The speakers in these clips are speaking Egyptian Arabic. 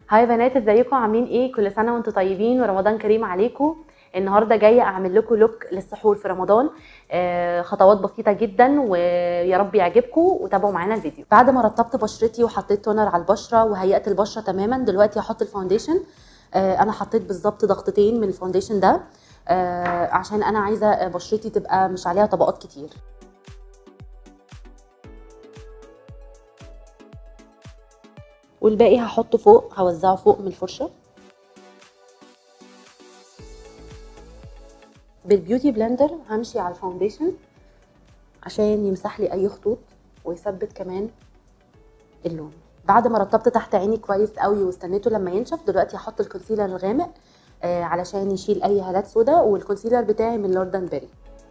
هاي بنات ازيكم عاملين ايه كل سنه وانتم طيبين ورمضان كريم عليكم النهارده جايه اعمل لكم لوك للسحور في رمضان آه خطوات بسيطه جدا ويا رب يعجبكم وتابعوا معانا الفيديو بعد ما رطبت بشرتي وحطيت تونر على البشره وهيئت البشره تماما دلوقتي هحط الفاونديشن آه انا حطيت بالظبط ضغطتين من الفاونديشن ده آه عشان انا عايزه بشرتي تبقى مش عليها طبقات كتير والباقي هحطه فوق هوزعه فوق من الفرشه بالبيوتي بلندر همشي على الفاونديشن عشان يمسح لي اي خطوط ويثبت كمان اللون بعد ما رطبت تحت عيني كويس قوي واستنيته لما ينشف دلوقتي هحط الكونسيلر الغامق آه علشان يشيل اي هالات سودا والكونسيلر بتاعي من لوردن بيري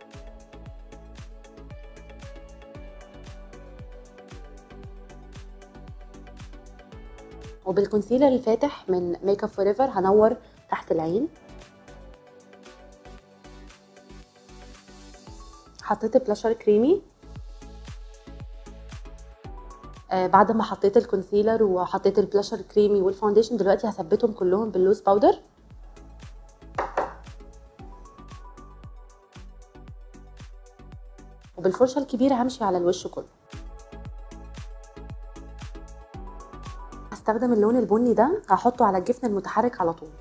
وبالكونسيلر الفاتح من ميك اب فور ايفر هنور تحت العين حطيت بلاشر كريمي آه بعد ما حطيت الكونسيلر وحطيت البلاشر كريمي والفاونديشن دلوقتي هثبتهم كلهم باللوز باودر وبالفرشه الكبيره همشي على الوش كله هستخدم اللون البني ده هحطه على الجفن المتحرك على طول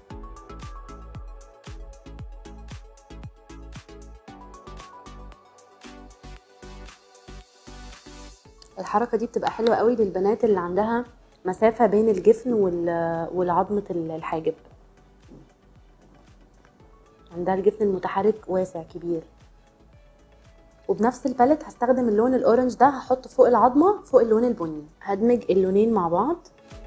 الحركه دي بتبقى حلوه قوي للبنات اللي عندها مسافه بين الجفن والعظمه الحاجب عندها الجفن المتحرك واسع كبير وبنفس الباليت هستخدم اللون الاورنج ده هحطه فوق العظمه فوق اللون البني هدمج اللونين مع بعض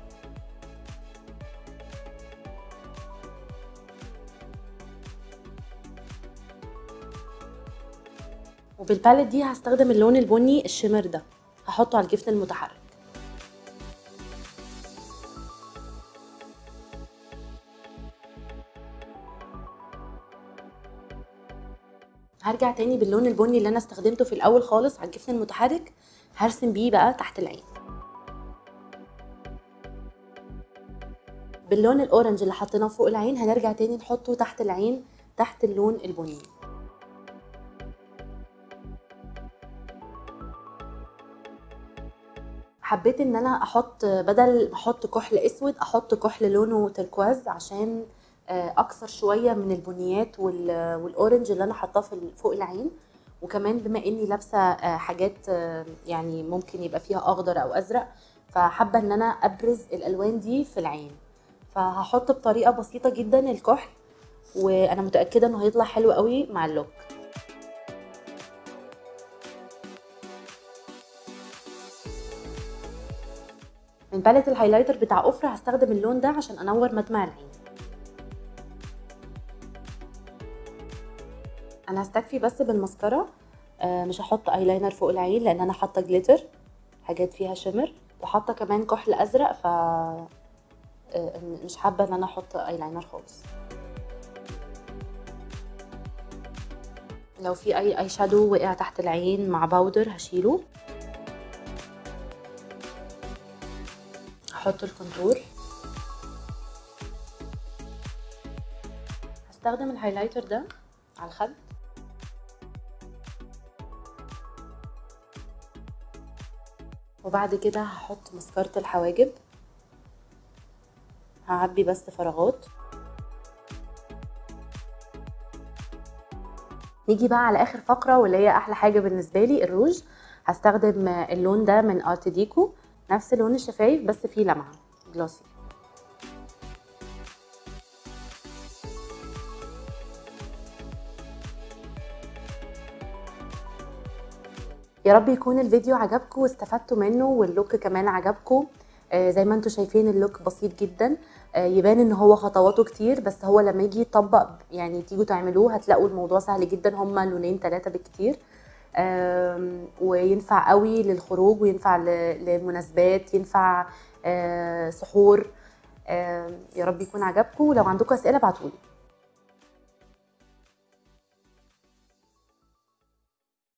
وبالباليت دي هستخدم اللون البني الشمر ده هحطه على الجفن المتحرك هرجع تاني باللون البني اللي انا استخدمته في الاول خالص على الجفن المتحرك هرسم بيه بقى تحت العين باللون الاورنج اللي حطيناه فوق العين هنرجع تاني نحطه تحت العين تحت اللون البني حبيت ان انا احط بدل ما احط كحل اسود احط كحل لونه تركواز عشان اكثر شويه من البنيات والاورنج اللي انا حاطاه فوق العين وكمان بما اني لابسه حاجات يعني ممكن يبقى فيها اخضر او ازرق فحابه ان انا ابرز الالوان دي في العين فهحط بطريقه بسيطه جدا الكحل وانا متاكده انه هيطلع حلو قوي مع اللوك من باليت الهايلايتر بتاع اوفرا هستخدم اللون ده عشان انور مدمع العين انا هستكفي بس بالمسكرة آه مش هحط ايلاينر فوق العين لان انا حاطه جليتر حاجات فيها شمر وحاطه كمان كحل ازرق ف آه مش حابه ان انا احط ايلاينر خالص لو في اي اي شادو وقع تحت العين مع باودر هشيله هحط الكونتور هستخدم الهايلايتر ده على الخد وبعد كده هحط مسكرة الحواجب هعبي بس فراغات نيجي بقى على اخر فقره واللي هي احلى حاجه بالنسبه لي الروج هستخدم اللون ده من ارت ديكو نفس لون الشفايف بس فيه لمعه جلاسي يا رب يكون الفيديو عجبكم واستفدتوا منه واللوك كمان عجبكم آه زي ما انتم شايفين اللوك بسيط جدا آه يبان ان هو خطواته كتير بس هو لما يجي يطبق يعني تيجوا تعملوه هتلاقوا الموضوع سهل جدا هما لونين ثلاثه بالكتير وينفع قوي للخروج وينفع للمناسبات ينفع سحور يا رب يكون عجبكم ولو عندكم اسئله ابعتولي